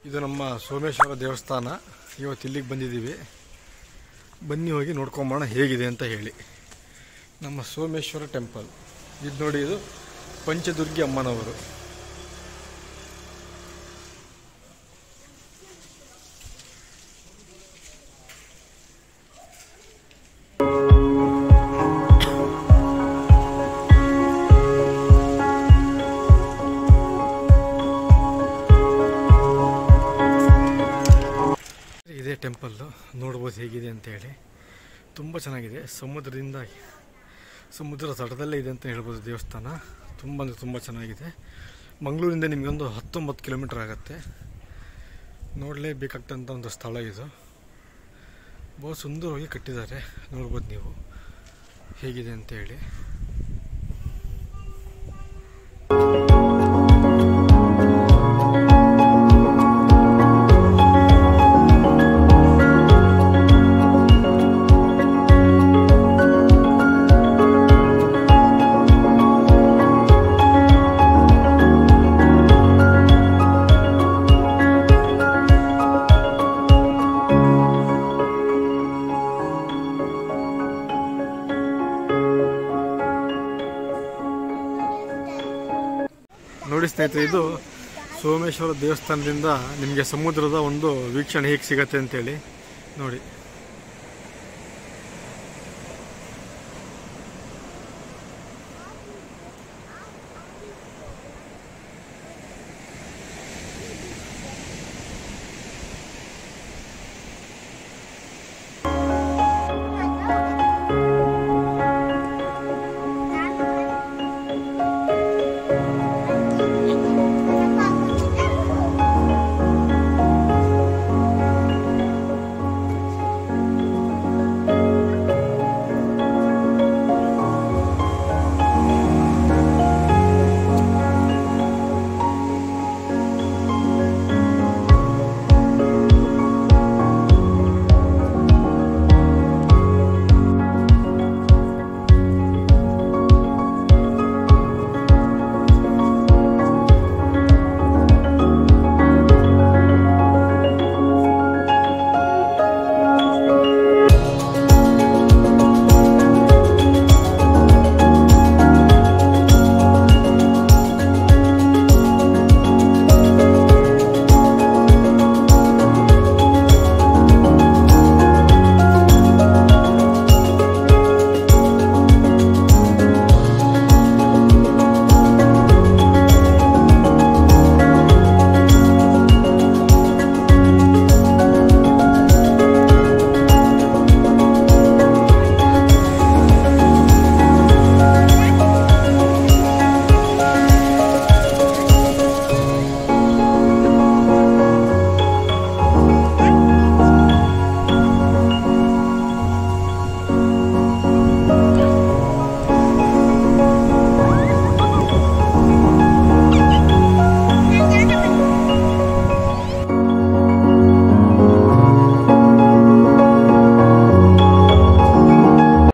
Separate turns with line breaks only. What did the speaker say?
ಇದು ನಮ್ಮ ಸೋಮೇಶ್ವರ ದೇವಸ್ಥಾನ ಇವತ್ತು ಇಲ್ಲಿಗೆ ಬಂದಿದ್ದೀವಿ ಬನ್ನಿ ಹೋಗಿ ನೋಡ್ಕೊಂಬೋಣ ಹೇಗಿದೆ ಅಂತ ಹೇಳಿ ನಮ್ಮ ಸೋಮೇಶ್ವರ ಟೆಂಪಲ್ ಇದು ನೋಡಿ ಇದು ಪಂಚದುರ್ಗಿ ಅಮ್ಮನವರು ಇದೇ ಟೆಂಪಲ್ಲು ನೋಡ್ಬೋದು ಹೇಗಿದೆ ಅಂತ ಹೇಳಿ ತುಂಬ ಚೆನ್ನಾಗಿದೆ ಸಮುದ್ರದಿಂದ ಸಮುದ್ರ ತಟದಲ್ಲೇ ಇದೆ ಅಂತ ಹೇಳ್ಬೋದು ದೇವಸ್ಥಾನ ತುಂಬ ಅಂದರೆ ತುಂಬ ಚೆನ್ನಾಗಿದೆ ಮಂಗಳೂರಿಂದ ನಿಮಗೊಂದು ಹತ್ತೊಂಬತ್ತು ಕಿಲೋಮೀಟ್ರ್ ಆಗುತ್ತೆ ನೋಡಲೇಬೇಕಾಗ್ತಂಥ ಒಂದು ಸ್ಥಳ ಇದು ಬಹು ಸುಂದರವಾಗಿ ಕಟ್ಟಿದ್ದಾರೆ ನೋಡ್ಬೋದು ನೀವು ಹೇಗಿದೆ ಅಂತ ಹೇಳಿ ನೋಡಿ ಸ್ನೇಹಿತರೆ ಇದು ಸೋಮೇಶ್ವರ ದೇವಸ್ಥಾನದಿಂದ ನಿಮಗೆ ಸಮುದ್ರದ ಒಂದು ವೀಕ್ಷಣೆ ಹೇಗೆ ಸಿಗತ್ತೆ ಅಂತೇಳಿ ನೋಡಿ